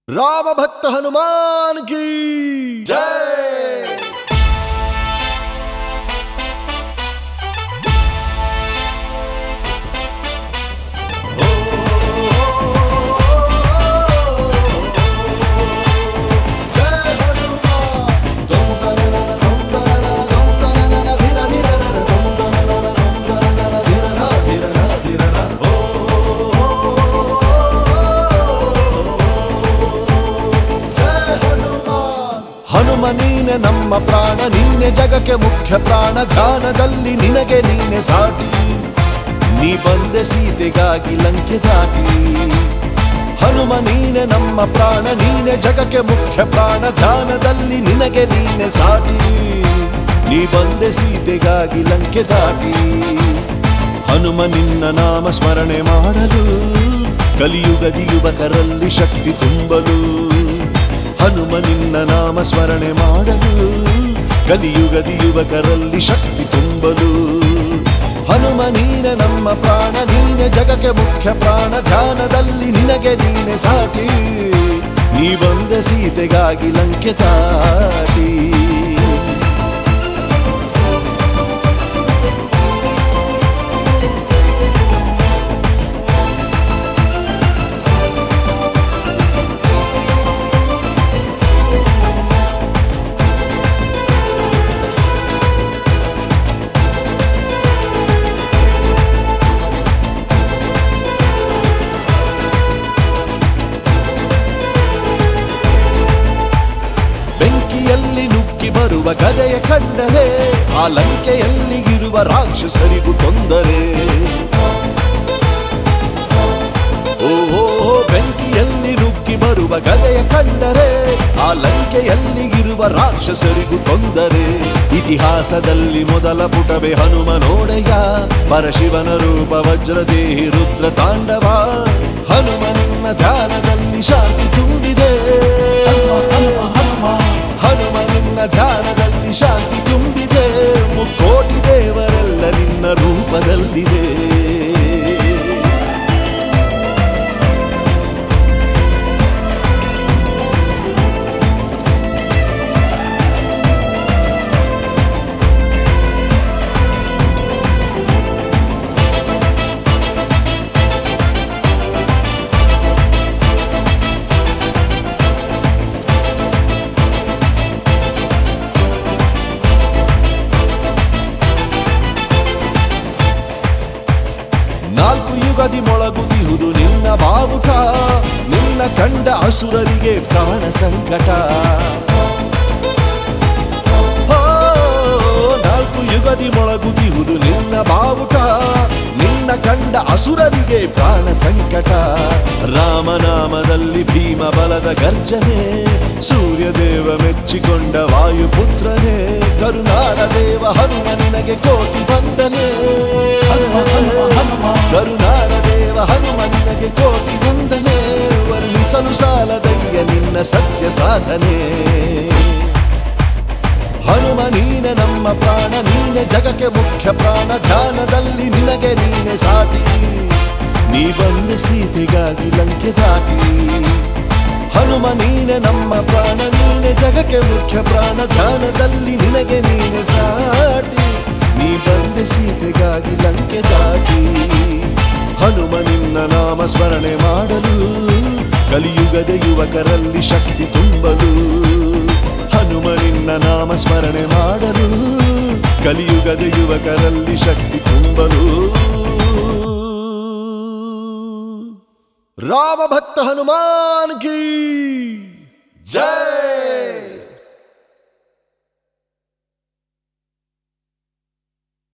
राम भक्त हनुमान की जय जय हनुमान दम दननन दम दननन दम दननन धीर धीरनन दम दननन दम दननन धीरना धीरना धीरना ओ ಜಯ ಹನುಮಾನ್ ಹನುಮ ನೀನೆ ನಮ್ಮ ಪ್ರಾಣ ನೀನೆ ಜಗಕ್ಕೆ ಮುಖ್ಯ ಪ್ರಾಣ ಧ್ಯಾನದಲ್ಲಿ ನಿನಗೆ ನೀನೆ ಸಾಟಿ ನೀ ಬಂದೆ ಸೀತೆಗಾಗಿ ಲಂಕೆ ದಾಟಿ ಹನುಮ ನೀನೆ ನಮ್ಮ ಪ್ರಾಣ ನೀನೆ ಜಗಕ್ಕೆ ಮುಖ್ಯ ಪ್ರಾಣ ಧ್ಯಾನದಲ್ಲಿ ನಿನಗೆ ನೀನೆ ಸಾಟಿ ನೀ ಬಂದೆ ಸೀತೆಗಾಗಿ ಲಂಕೆ ದಾಟಿ ಹನುಮ ನಿನ್ನ ನಾಮ ಸ್ಮರಣೆ ಮಾಡಲು ಕಲಿಯುಗದಿ ಯುವಕರಲ್ಲಿ ಶಕ್ತಿ ತುಂಬಲು ಹನುಮ ನಿನ್ನ ನಾಮ ಸ್ಮರಣೆ ಮಾಡಲು ಕಲಿಯುಗದಿ ಯುವಕರಲ್ಲಿ ಶಕ್ತಿ ತುಂಬಲು ಹನುಮ ನೀನೆ ನಮ್ಮ ಪ್ರಾಣ ನೀನೆ ಜಗಕ್ಕೆ ಮುಖ್ಯ ಪ್ರಾಣ ಧ್ಯಾನದಲ್ಲಿ ನಿನಗೆ ನೀನೆ ಸಾಟಿ ನೀ ಬಂದ ಸೀತೆಗಾಗಿ ಲಂಕೆ ತಾಟಿ ಬೆಂಕಿಯಲ್ಲಿ ನುಗ್ಗಿ ಬರುವ ಗದೆಯ ಕಂಡರೆ ಆ ಲಂಕೆಯಲ್ಲಿ ಇರುವ ರಾಕ್ಷಸರಿಗೂ ತೊಂದರೆ ಓಹೋ ಬೆಂಕಿಯಲ್ಲಿ ನುಗ್ಗಿ ಬರುವ ಗದೆಯ ಕಂಡರೆ ಆ ಲಂಕೆಯಲ್ಲಿ ಇರುವ ರಾಕ್ಷಸರಿಗೂ ತೊಂದರೆ ಇತಿಹಾಸದಲ್ಲಿ ಮೊದಲ ಪುಟವೇ ಹನುಮ ನೋಡೆಯ ಪರಶಿವನ ರೂಪ ವಜ್ರದೇಹಿ ರುದ್ರ ತಾಂಡವ ಹನುಮನಿನ್ನ ಧ್ಯಾನದಲ್ಲಿ ಶಾಂತಿ ತುಂಬಿದೆ ಹನುಮ ನಿನ್ನ ಧ್ಯಾನದಲ್ಲಿ ಶಾಂತಿ ತುಂಬಿದೆ ಮುಕ್ಕೋಟಿ ದೇವರೆಲ್ಲ ನಿನ್ನ ರೂಪದಲ್ಲಿದೆ ನಾಲ್ಕು ಯುಗದಿ ಮೊಳಗುದಿಹುದು ನಿನ್ನ ಬಾವುಟ ನಿನ್ನ ಕಂಡ ಅಸುರರಿಗೆ ಪ್ರಾಣ ಸಂಕಟ ಓ, ನಾಲ್ಕು ಯುಗದಿ ಮೊಳಗುದಿಹುದು ನಿನ್ನ ಬಾವುಟ ನಿನ್ನ ಕಂಡ ಅಸುರರಿಗೆ ಪ್ರಾಣ ಸಂಕಟ ರಾಮನಾಮದಲ್ಲಿ ಭೀಮ ಬಲದ ಗರ್ಜನೆ ಸೂರ್ಯದೇವ ಮೆಚ್ಚಿಕೊಂಡ ವಾಯುಪುತ್ರನೇ ಕರುನಾಡ ದೇವ ಹನುಮ ನಿನಗೆ ಕೋಟಿ ವಂದನೆ ಕರುನಾಡ ದೇವ ಹನುಮ ನಿನಗೆ ಕೋಟಿ ವಂದನೆ ವರ್ಣಿಸಲು ಸಾಲದಯ್ಯ ನಿನ್ನ ಸತ್ಯ ಸಾಧನೆ ಹನುಮ ನೀನೆ ನಮ್ಮ ಪ್ರಾಣ ನೀನೆ ಜಗಕ್ಕೆ ಮುಖ್ಯ ಪ್ರಾಣ ಧ್ಯಾನದಲ್ಲಿ ನಿನಗೆ ನೀನೆ ಸಾಟಿ ನೀ ಬಂದ ಸೀತೆಗಾಗಿ ಲಂಕೆ ದಾಟಿ ಹನುಮ ನೀನೆ ನಮ್ಮ ಪ್ರಾಣ ನೀನೆ ಜಗಕ್ಕೆ ಮುಖ್ಯ ಪ್ರಾಣ ಧ್ಯಾನದಲ್ಲಿ ನಿನಗೆ ನೀನೆ ಸಾಟಿ ನೀ ಬಂದ ಸೀತೆಗಾಗಿ ಲಂಕೆ ದಾಟಿ ಹನುಮ ನಿನ್ನ ನಾಮ ಸ್ಮರಣೆ ಮಾಡಲು ಕಲಿಯುಗದ ಯುವಕರಲ್ಲಿ ಶಕ್ತಿ ತುಂಬಲು ಹನುಮ ನಿನ್ನ ನಾಮ ಸ್ಮರಣೆ ಮಾಡಲು ಕಲಿಯುಗದ ಯುವಕರಲ್ಲಿ ಶಕ್ತಿ ತುಂಬಲು ರಾಮ ಭಕ್ತ ಹನುಮಾನ್ ಕೀ